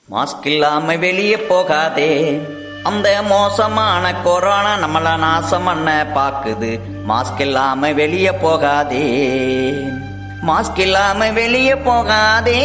mask இல்லாம வெளியே போகாதே அந்த மோசமான கொரோனா நம்மள நாசம் பண்ண பாக்குது மாஸ்க் இல்லாம வெளியே போகாதே மாஸ்க் இல்லாம வெளியே போகாதே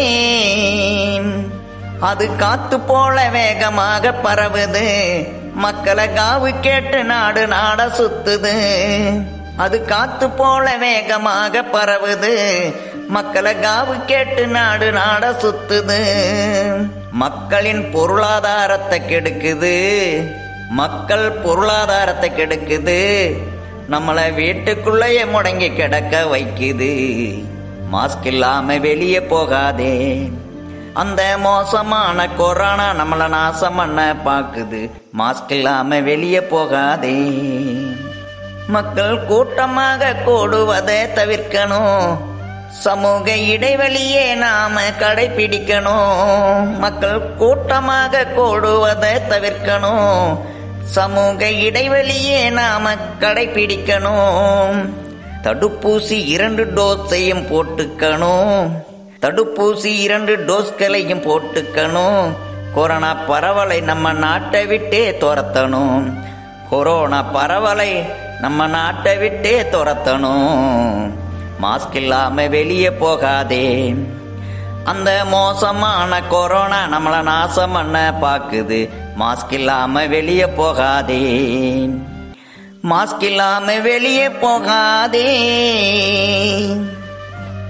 அது காத்து போல வேகமாக பரவுது மக்களை காவு கேட்டு நாடு நாட சுத்துது அது காத்து போல வேகமாக பரவுது மக்களை காவு கேட்டு நாடு நாட சுத்துது மக்களின் பொருளாதாரத்தை கெடுக்குது மக்கள் பொருளாதாரத்தை கெடுக்குது நம்மளை வீட்டுக்குள்ளேயே முடங்கி கிடக்க வைக்குது மாஸ்க் இல்லாம வெளியே போகாதே அந்த மோசமான கொரோனா நம்மள நாசம் பண்ண பாக்குது மாஸ்க் இல்லாம வெளியே போகாதே மக்கள் கூட்டமாக கூடுவதை தவிர்க்கணும் சமூக இடைவெளியே நாம கடைபிடிக்கணும் மக்கள் கூட்டமாக கூடுவதை தவிர்க்கணும் சமூக இடைவெளியே நாம கடைபிடிக்கணும் தடுப்பூசி இரண்டு டோஸையும் போட்டுக்கணும் தடுப்பூசி இரண்டு டோஸ்களையும் போட்டுக்கணும் கொரோனா பரவலை நம்ம நாட்டை விட்டே துரத்தணும் கொரோனா பரவலை நம்ம நாட்டை விட்டே துரத்தணும் மாஸ்க் இல்லாம வெளியே போகாதே அந்த மோசமான கொரோனா நம்மள நாசம் பண்ண பாக்குது மாஸ்க் இல்லாம வெளியே போகாதே மாஸ்க் இல்லாம வெளியே போகாதே